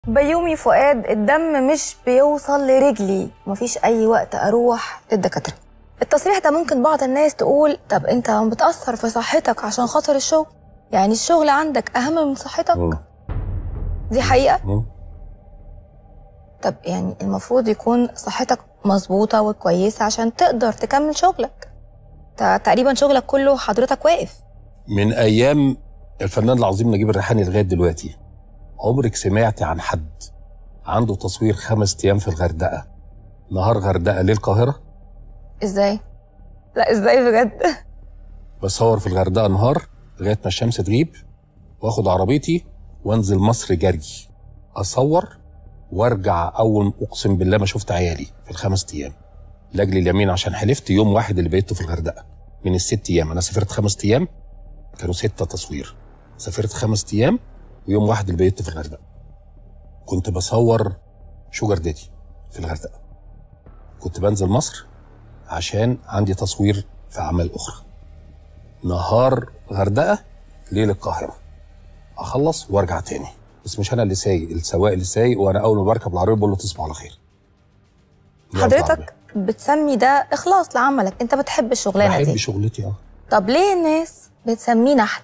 بيومي فؤاد الدم مش بيوصل لرجلي مفيش اي وقت اروح للدكاتره التصريح ده ممكن بعض الناس تقول طب انت بتاثر في صحتك عشان خاطر الشغل يعني الشغل عندك اهم من صحتك مم. دي حقيقه مم. طب يعني المفروض يكون صحتك مظبوطه وكويسه عشان تقدر تكمل شغلك انت تقريبا شغلك كله حضرتك واقف من ايام الفنان العظيم نجيب الريحاني لغايه دلوقتي عمرك سمعت عن حد عنده تصوير خمس ايام في الغردقه نهار غردقه للقاهره ازاي لا ازاي بجد بصور في الغردقه نهار لغايه ما الشمس تغيب واخد عربيتي وانزل مصر جري اصور وارجع اول اقسم بالله ما شفت عيالي في الخمس ايام لاجل اليمين عشان حلفت يوم واحد اللي بقيته في الغردقه من الست ايام انا سافرت خمس ايام كانوا ستة تصوير سافرت خمس ايام ويوم واحد اللي بقيته في الغردقه كنت بصور شوجر دادي في الغردقه كنت بنزل مصر عشان عندي تصوير في اعمال اخرى نهار غردقه ليل القاهره اخلص وارجع تاني بس مش انا اللي سايق السواق اللي سايق وانا اول ما بركب العربيه بقول له تصبح على خير نقف العربية. حضرتك بتسمي ده اخلاص لعملك انت بتحب الشغلانه بحب دي شغلتي اه طب ليه الناس بتسميه نحت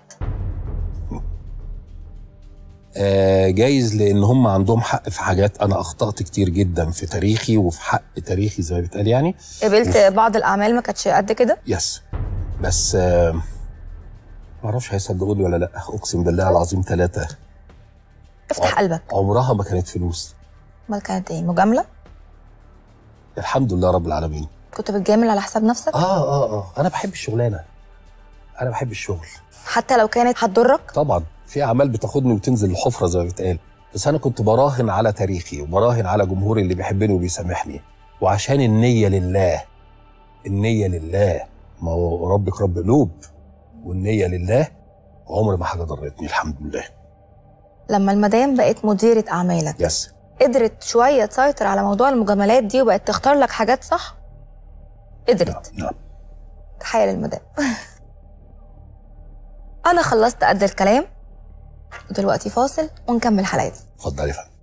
آه، جايز لان هم عندهم حق في حاجات انا اخطات كتير جدا في تاريخي وفي حق تاريخي زي ما بيتقال يعني قبلت بعض الاعمال ما كانتش قد كده يس بس آه، ما اعرفش هيصدقوني ولا لا اقسم بالله العظيم ثلاثه افتح قلبك عمرها ما كانت فلوس امال كانت ايه مجامله الحمد لله رب العالمين كنت بتجامل على حساب نفسك اه اه اه انا بحب الشغلانه انا بحب الشغل حتى لو كانت هتضرك طبعا في اعمال بتاخدني وتنزل الحفره زي ما بيتقال بس انا كنت براهن على تاريخي وبراهن على جمهوري اللي بيحبني وبيسامحني وعشان النيه لله النيه لله ما هو ربك رب قلوب والنيه لله عمر ما حاجه ضرتني الحمد لله لما المدام بقت مديره اعمالك يس قدرت شويه تسيطر على موضوع المجاملات دي وبقت تختار لك حاجات صح قدرت نعم تحيه للمدام انا خلصت قد الكلام ودلوقتي فاصل ونكمل حلقتنا اتفضل يا فندم